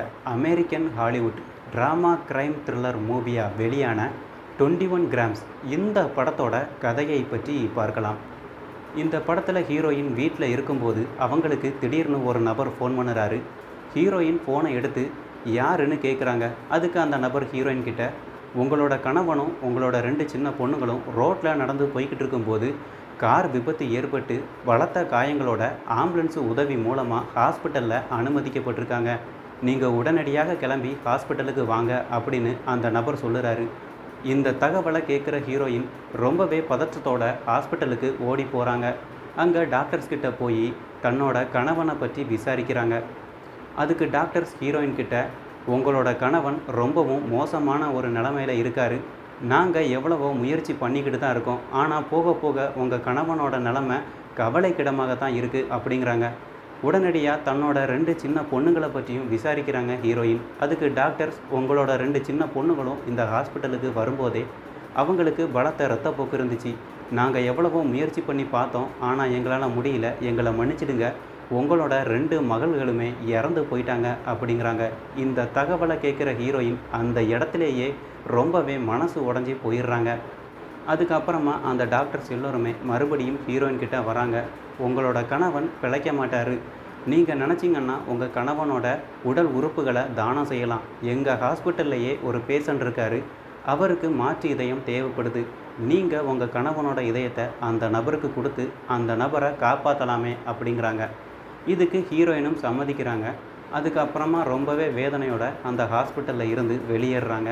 American Hollywood drama crime thriller மூவியாக வெளியான twenty one grams இந்த படத்தோட கதையை பற்றி பார்க்கலாம் இந்த படத்தில் ஹீரோயின் வீட்டில் இருக்கும்போது அவங்களுக்கு திடீர்னு ஒரு நபர் ஃபோன் பண்ணுறாரு ஹீரோயின் ஃபோனை எடுத்து யாருன்னு கேட்குறாங்க அதுக்கு அந்த நபர் ஹீரோயின் கிட்ட உங்களோட கணவனும் உங்களோட ரெண்டு சின்ன பொண்ணுங்களும் ரோட்டில் நடந்து போய்கிட்டு இருக்கும்போது கார் விபத்து ஏற்பட்டு பலத்த காயங்களோட ஆம்புலன்ஸ் உதவி மூலமாக ஹாஸ்பிட்டலில் அனுமதிக்கப்பட்டிருக்காங்க நீங்கள் உடனடியாக கிளம்பி ஹாஸ்பிட்டலுக்கு வாங்க அப்படின்னு அந்த நபர் சொல்லுறாரு இந்த தகவலை கேட்குற ஹீரோயின் ரொம்பவே பதற்றத்தோட ஹாஸ்பிட்டலுக்கு ஓடி போகிறாங்க அங்கே டாக்டர்ஸ் கிட்ட போய் தன்னோட கணவனை பற்றி விசாரிக்கிறாங்க அதுக்கு டாக்டர்ஸ் ஹீரோயின் கிட்ட உங்களோட கணவன் ரொம்பவும் மோசமான ஒரு நிலமையில இருக்காரு நாங்கள் எவ்வளவோ முயற்சி பண்ணிக்கிட்டு தான் இருக்கோம் ஆனால் போக போக உங்கள் கணவனோட நிலமை கவலைக்கிடமாக தான் இருக்குது அப்படிங்கிறாங்க உடனடியாக தன்னோட ரெண்டு சின்ன பொண்ணுங்களை பற்றியும் விசாரிக்கிறாங்க ஹீரோயின் அதுக்கு டாக்டர்ஸ் உங்களோட ரெண்டு சின்ன பொண்ணுங்களும் இந்த ஹாஸ்பிட்டலுக்கு வரும்போதே அவங்களுக்கு பலத்த இரத்தப்போக்கு இருந்துச்சு நாங்கள் எவ்வளவோ முயற்சி பண்ணி பார்த்தோம் ஆனால் எங்களால் முடியல எங்களை மன்னிச்சிடுங்க உங்களோட ரெண்டு மகள்களுமே இறந்து போயிட்டாங்க அப்படிங்கிறாங்க இந்த தகவலை கேட்குற ஹீரோயின் அந்த இடத்துலையே ரொம்பவே மனசு உடஞ்சி போயிடுறாங்க அதுக்கப்புறமா அந்த டாக்டர்ஸ் எல்லோருமே மறுபடியும் ஹீரோயின் கிட்ட வராங்க உங்களோட கணவன் பிழைக்க மாட்டார் நீங்கள் நினச்சிங்கன்னா உங்கள் கணவனோட உடல் உறுப்புகளை தானம் செய்யலாம் எங்கள் ஹாஸ்பிட்டல்லையே ஒரு பேஷண்ட் இருக்கார் அவருக்கு மாற்று இதயம் தேவைப்படுது நீங்கள் உங்கள் கணவனோட இதயத்தை அந்த நபருக்கு கொடுத்து அந்த நபரை காப்பாற்றலாமே அப்படிங்கிறாங்க இதுக்கு ஹீரோயினும் சம்மதிக்கிறாங்க அதுக்கப்புறமா ரொம்பவே வேதனையோட அந்த ஹாஸ்பிட்டலில் இருந்து வெளியேறுறாங்க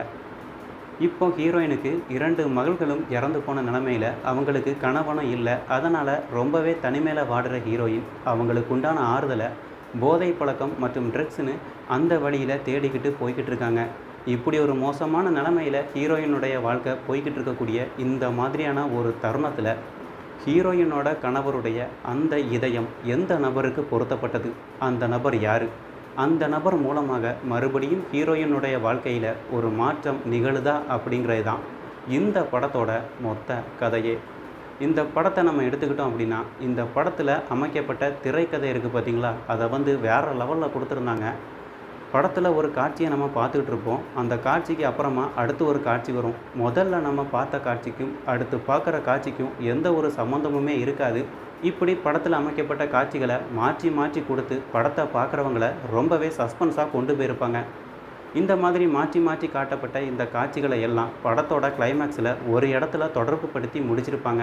இப்போ ஹீரோயினுக்கு இரண்டு மகள்களும் இறந்து போன நிலமையில் அவங்களுக்கு கணவனும் இல்லை அதனால் ரொம்பவே தனிமையில் வாடுற ஹீரோயின் அவங்களுக்கு உண்டான ஆறுதலை போதை பழக்கம் மற்றும் ட்ரக்ஸ்னு அந்த வழியில் தேடிக்கிட்டு போய்கிட்டு இருக்காங்க இப்படி ஒரு மோசமான நிலமையில் ஹீரோயினுடைய வாழ்க்கை போய்கிட்டு இருக்கக்கூடிய இந்த மாதிரியான ஒரு தருணத்தில் ஹீரோயினோட கணவருடைய அந்த இதயம் எந்த நபருக்கு பொருத்தப்பட்டது அந்த நபர் யார் அந்த நபர் மூலமாக மறுபடியும் ஹீரோயினுடைய வாழ்க்கையில் ஒரு மாற்றம் நிகழுதா அப்படிங்கிறது தான் இந்த படத்தோட மொத்த கதையே இந்த படத்தை நம்ம எடுத்துக்கிட்டோம் அப்படின்னா இந்த படத்தில் அமைக்கப்பட்ட திரைக்கதை இருக்குது பார்த்தீங்களா அதை வந்து வேறு லெவலில் கொடுத்துருந்தாங்க படத்தில் ஒரு காட்சியை நம்ம பார்த்துக்கிட்டு இருப்போம் அந்த காட்சிக்கு அப்புறமா அடுத்து ஒரு காட்சி வரும் முதல்ல நம்ம பார்த்த காட்சிக்கும் அடுத்து பார்க்குற காட்சிக்கும் எந்த ஒரு சம்மந்தமுமே இருக்காது இப்படி படத்தில் அமைக்கப்பட்ட காட்சிகளை மாற்றி மாற்றி கொடுத்து படத்தை பார்க்குறவங்கள ரொம்பவே சஸ்பென்ஸாக கொண்டு போயிருப்பாங்க இந்த மாதிரி மாற்றி மாற்றி காட்டப்பட்ட இந்த காட்சிகளை எல்லாம் படத்தோட கிளைமேக்ஸில் ஒரு இடத்துல தொடர்பு படுத்தி முடிச்சிருப்பாங்க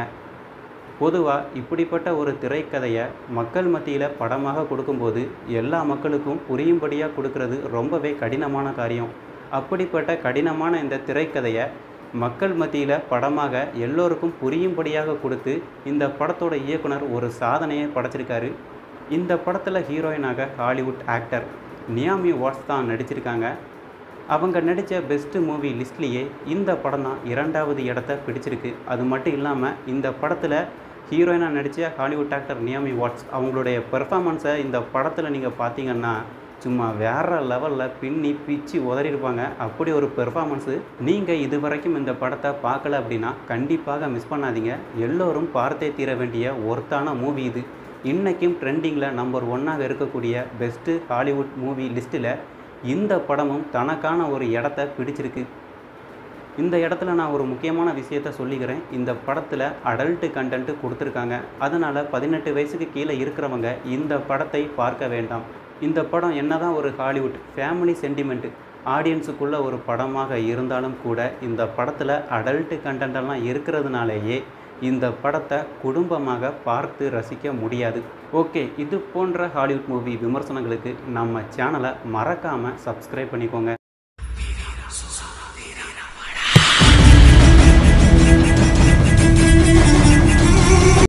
பொதுவாக இப்படிப்பட்ட ஒரு திரைக்கதையை மக்கள் மத்தியில் படமாக கொடுக்கும்போது எல்லா மக்களுக்கும் புரியும்படியாக கொடுக்கறது ரொம்பவே கடினமான காரியம் அப்படிப்பட்ட கடினமான இந்த திரைக்கதையை மக்கள் மத்தியில் படமாக எல்லோருக்கும் புரியும்படியாக கொடுத்து இந்த படத்தோட இயக்குனர் ஒரு சாதனையை படைச்சிருக்காரு இந்த படத்தில் ஹீரோயினாக ஹாலிவுட் ஆக்டர் நியாமி வாட்ஸ் தான் நடிச்சிருக்காங்க அவங்க நடித்த பெஸ்ட்டு மூவி லிஸ்ட்லேயே இந்த படம் தான் இரண்டாவது இடத்த பிடிச்சிருக்கு அது மட்டும் இல்லாமல் இந்த படத்தில் ஹீரோயினாக நடித்த ஹாலிவுட் ஆக்டர் நியாமி வாட்ஸ் அவங்களுடைய பெர்ஃபார்மன்ஸை இந்த படத்தில் நீங்கள் பார்த்தீங்கன்னா சும்மா வேறு லெவலில் பின்னி பிச்சு உதறியிருப்பாங்க அப்படி ஒரு பெர்ஃபார்மன்ஸு நீங்கள் இது வரைக்கும் இந்த படத்தை பார்க்கல அப்படின்னா கண்டிப்பாக மிஸ் பண்ணாதீங்க எல்லோரும் பார்த்தே தீர வேண்டிய ஒர்த்தான மூவி இது இன்றைக்கும் ட்ரெண்டிங்கில் நம்பர் ஒன்னாக இருக்கக்கூடிய பெஸ்ட்டு ஹாலிவுட் மூவி லிஸ்ட்டில் இந்த படமும் தனக்கான ஒரு இடத்த பிடிச்சிருக்கு இந்த இடத்துல நான் ஒரு முக்கியமான விஷயத்த சொல்லிக்கிறேன் இந்த படத்தில் அடல்ட்டு கண்டென்ட்டு கொடுத்துருக்காங்க அதனால் பதினெட்டு வயசுக்கு கீழே இருக்கிறவங்க இந்த படத்தை பார்க்க வேண்டாம் இந்த படம் என்னதான் ஒரு ஹாலிவுட் ஃபேமிலி சென்டிமெண்ட்டு ஆடியன்ஸுக்குள்ள ஒரு படமாக இருந்தாலும் கூட இந்த படத்தில் அடல்ட்டு கண்டென்ட்டெல்லாம் இருக்கிறதுனாலேயே இந்த படத்தை குடும்பமாக பார்த்து ரசிக்க முடியாது ஓகே இது போன்ற ஹாலிவுட் மூவி விமர்சனங்களுக்கு நம்ம சேனலை மறக்காமல் சப்ஸ்கிரைப் பண்ணிக்கோங்க